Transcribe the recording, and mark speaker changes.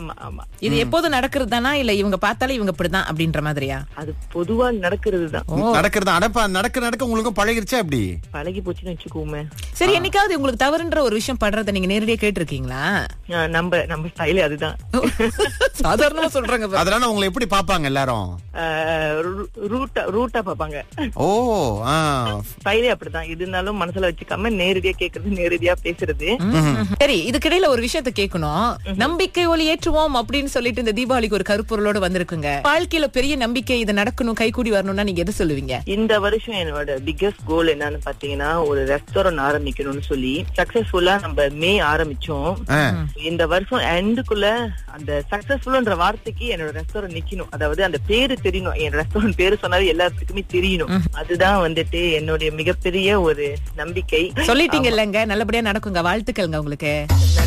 Speaker 1: ஆமா ஆமா
Speaker 2: இது எப்போதும் நடக்கிறது தானா இல்ல இவங்க பார்த்தாலே இவங்க இப்படிதான் அப்படின்ற மாதிரியா
Speaker 1: அது பொதுவா நடக்கிறது தான்
Speaker 3: நடக்கிறது அடப்பா நடக்க நடக்க உங்களுக்கும் பழகிருச்சா அப்படி
Speaker 1: பழகி போச்சுன்னு வச்சுக்கோமே
Speaker 2: சரி என்னைக்காவது உங்களுக்கு தவறுன்ற ஒரு விஷயம் படுறத நீங்க நேரடியா கேட்டிருக்கீங்களா
Speaker 1: ஆஹ் நம்ம நம்ம ஸ்டைலே அதுதான்
Speaker 2: சாதாரணமா சொல்றாங்க பாரு.
Speaker 3: அதனால உங்களை எப்படி பாப்பாங்க எல்லாரும்
Speaker 1: ஆஹ் ரூ- ரூட்டா ரூட்டா பாப்பாங்க
Speaker 3: ஓ ஆ
Speaker 1: ஸ்டைலே அப்படிதான் இது இருந்தாலும் மனசுல வச்சுக்காம நேரடியா கேக்குறது நேரடியா பேசுறது
Speaker 2: சரி இதுக்கிடையில ஒரு விஷயத்த கேட்கணும் நம்பிக்கை ஒளி ஏற்றுவோம் அப்படின்னு சொல்லிட்டு இந்த தீபாவளிக்கு ஒரு கருப்பொருளோட வந்திருக்குங்க வாழ்க்கையில பெரிய நம்பிக்கை இது நடக்கணும் கைகூடி வரணும்னா நீங்க எதை சொல்லுவீங்க
Speaker 1: இந்த வருஷம் என்னோட பிக்கஸ்ட் கோல் என்னன்னு பாத்தீங்கன்னா ஒரு ரெஸ்டாரண்ட் ஆரம்பிக்கணும்னு சொல்லி சக்சஸ்ஃபுல்லா நம்ம மே ஆரம்பிச்சோம்
Speaker 3: ஆ.
Speaker 1: இந்த வருஷம் எண்டுக்குள்ள அந்த சக்சஸ்ஃபுல்ன்ற வார்த்தைக்கு என்னோட ரெஸ்டாரண்ட் நிக்கணும் அதாவது அந்த பேரு தெரியணும் என் ரெஸ்டாரண்ட் பேரு சொன்னாலும் எல்லாத்துக்குமே தெரியணும் அதுதான் வந்துட்டு என்னுடைய மிகப்பெரிய ஒரு நம்பிக்கை
Speaker 2: சொல்லிட்டீங்க இல்லங்க நல்லபடியா நடக்குங்க வாழ்த்துக்கள்ங்க உங்களுக்கு